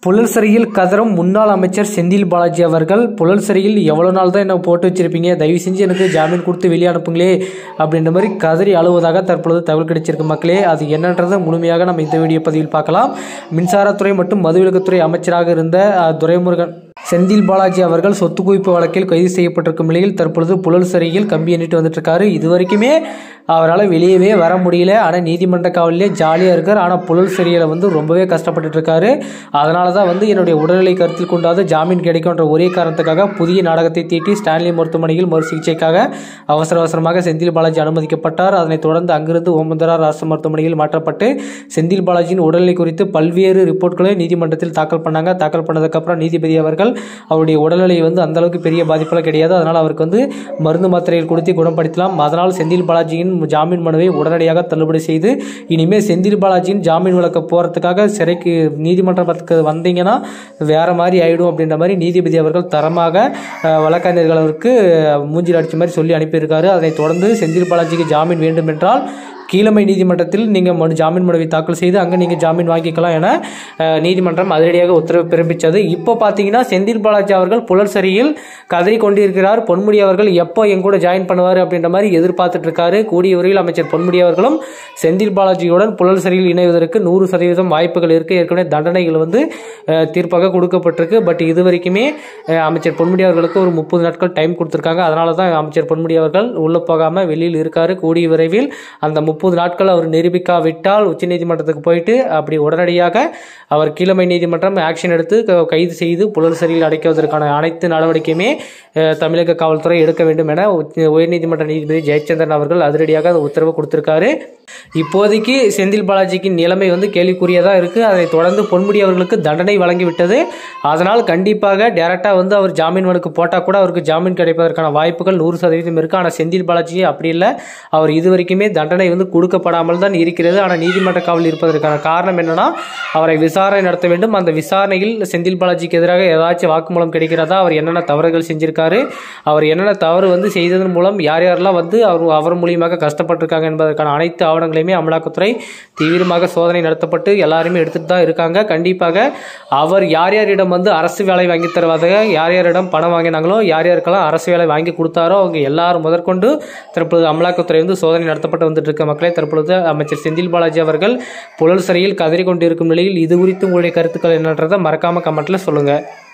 புழல் சிறையில் கதறும் முன்னாள் அமைச்சர் செந்தில் பாலாஜி அவர்கள் புழல் சிறையில் எவ்வளோ நாள் தான் என்ன போட்டு வச்சிருப்பீங்க தயவு செஞ்சு எனக்கு ஜாமீன் கொடுத்து வெளியே அனுப்புங்களே அப்படின்ற மாதிரி கதறி அழுவதாக தற்பொழுது தகவல் கிடைச்சிருக்கு மக்களே அது என்னன்றதை முழுமையாக நம்ம இந்த வீடியோ பதிவில் பார்க்கலாம் மின்சாரத்துறை மற்றும் மதுவிலக்குத்துறை அமைச்சராக இருந்த அஹ், துரைமுருகன் செந்தில் பாலாஜி அவர்கள் சொத்து குவிப்பு வழக்கில் கைது செய்யப்பட்டிருக்கும் நிலையில் தற்பொழுது புழல் சிறையில் கம்பி எண்ணிட்டு வந்துட்டு இருக்காரு இது வரைக்குமே அவரால் வெளியவே வர முடியல ஆனால் நீதிமன்ற காவலிலே ஜாலியாக இருக்கார் ஆனால் புழல் சிறையில் வந்து ரொம்பவே கஷ்டப்பட்டுட்டு இருக்காரு அதனால தான் வந்து என்னுடைய உடல்நிலை கருத்தில் கொண்டாது ஜாமீன் கிடைக்கும்ன்ற ஒரே காரணத்துக்காக புதிய நாடகத்தை தீட்டி ஸ்டான்லி மருத்துவமனையில் மறு சிகிச்சைக்காக அவசர அவசரமாக செந்தில் பாலாஜி அனுமதிக்கப்பட்டார் அதனைத் தொடர்ந்து அங்கிருந்து ஓமந்தரார் அரசு மருத்துவமனையில் மாற்றப்பட்டு செந்தில் பாலாஜியின் உடல்நிலை குறித்து பல்வேறு ரிப்போர்ட்களை நீதிமன்றத்தில் தாக்கல் பண்ணாங்க தாக்கல் பண்ணதுக்கப்புறம் நீதிபதி அவர்கள் அவருடைய உடல்நிலை வந்து அந்த அளவுக்கு பெரிய பாதிப்பெல்லாம் கிடையாது அதனால் அவருக்கு வந்து மருந்து மாத்திரைகள் கொடுத்து குணப்படுத்தலாம் அதனால் செந்தில் பாலாஜியின் ஜாமீன் மனுவை உடனடியாக தள்ளுபடி செய்து இனிமேல் செந்தில் பாலாஜியின் ஜாமீன் விலக்க போகிறதுக்காக சிறைக்கு நீதிமன்றத்துக்கு வந்தீங்கன்னா வேற மாதிரி ஆயிடும் அப்படின்ற மாதிரி நீதிபதி அவர்கள் தரமாக அஹ், வழக்கறிஞர்கள் அவருக்கு மூஞ்சில் அடிச்ச மாதிரி சொல்லி அனுப்பியிருக்காரு அதனைத் தொடர்ந்து செந்தில் பாலாஜிக்கு ஜாமீன் வேண்டும் என்றால் கீழமை நீதிமன்றத்தில் நீங்கள் மனு ஜாமீன் மனுவை தாக்கல் செய்து அங்கே நீங்கள் ஜாமீன் வாங்கிக்கலாம் என அஹ், நீதிமன்றம் அதிரடியாக உத்தரவு பிறப்பித்தது இப்போ பார்த்தீங்கன்னா செந்தில் பாலாஜி அவர்கள் புலர் சிறையில் கதறி கொண்டிருக்கிறார் பொன்முடி அவர்கள் எப்போ என் கூட ஜாயின் பண்ணுவார் அப்படின்ற மாதிரி எதிர்பார்த்துட்டு இருக்காரு கூடிய விரைவில் அமைச்சர் பொன்முடி அவர்களும் செந்தில் பாலாஜியுடன் புலல் சிறையில் இணைவதற்கு நூறு சதவீதம் வாய்ப்புகள் இருக்குது ஏற்கனவே தண்டனைகள் வந்து அஹ், தீர்ப்பாக கொடுக்கப்பட்டிருக்கு பட் இது வரைக்குமே அஹ், அமைச்சர் பொன்முடி அவர்களுக்கு ஒரு முப்பது நாட்கள் டைம் கொடுத்துருக்காங்க அதனால தான் அமைச்சர் பொன்முடி அவர்கள் உள்ளே போகாமல் வெளியில் இருக்காரு கூடிய விரைவில் அந்த முப்பது நாட்கள் அவர் நிரூபிக்காவிட்டால் உச்சநீதிமன்றத்துக்கு போயிட்டு அப்படி உடனடியாக அவர் கீழமை நீதிமன்றம் ஆக்ஷன் எடுத்து க- கைது செய்து புலல் சிறையில் அடைக்குவதற்கான அனைத்து நடவடிக்கையுமே அஹ், தமிழக காவல்துறை எடுக்க வேண்டும் என உச்ச- உயர்நீதிமன்ற நீதிபதி ஜெயச்சந்திரன் அவர்கள் அதிரடியாக அந்த உத்தரவு கொடுத்திருக்காரு இப்போதைக்கு செந்தில் பாலாஜிக்கு நிலைமை வந்து கேள்விக்குரியதாக இருக்குது அதை தொடர்ந்து பொன்முடி அவர்களுக்கு தண்டனை வழங்கிவிட்டது அதனால் கண்டிப்பாக டேரெக்டாக வந்து அவர் ஜாமீன் மனுக்கு போட்டால் கூட அவருக்கு ஜாமீன் கிடைப்பதற்கான வாய்ப்புகள் நூறு சதவீதம் இருக்குது ஆனால் செந்தில் பாலாஜி அப்படி இல்லை அவர் இது வரைக்குமே தண்டனை வந்து கொடுக்கப்படாமல் தான் இருக்கிறது ஆனால் நீதிமன்ற காவல் இருப்பதற்கான காரணம் என்னன்னா அவரை விசாரணை நடத்த வேண்டும் அந்த விசாரணையில் செந்தில் பாலாஜிக்கு எதிராக ஏதாச்சும் வாக்குமூலம் கிடைக்கிறதா அவர் என்னென்ன தவறுகள் செஞ்சிருக்காரு அவர் என்னென்ன தவறு வந்து செய்ததன் மூலம் யார் யாரெல்லாம் வந்து அவர் அவர் மூலியமாக கஷ்டப்பட்டிருக்காங்க என்பதற்கான அனைத்து ஆவணங்களையுமே அமலாக்கத்துறை தீவிரமாக சோதனை நடத்தப்பட்டு எல்லாருமே எடுத்துட்டு தான் இருக்காங்க கண்டிப்பாக அவர் யார் யாரிடம் வந்து அரசு வேலை வாங்கி தருவதாக யார் யாரிடம் பணம் வாங்கினாங்களோ யார் யாருக்கெல்லாம் அரசு வேலை வாங்கி கொடுத்தாரோ அவங்க எல்லாரும் முதற்கொண்டு தற்பொழுது அமலாக்கத்துறை வந்து சோதனை நடத்தப்பட்டு வந்துட்டு இருக்க மக்களே தற்பொழுது அமைச்சர் செந்தில் பாலாஜி அவர்கள் புழல் சிறையில் கதறி கொண்டிருக்கும் நிலையில் இது குறித்து உங்களுடைய கருத்துக்கள் என்னன்றதை மறக்காம கமெண்ட்ல சொல்லுங்க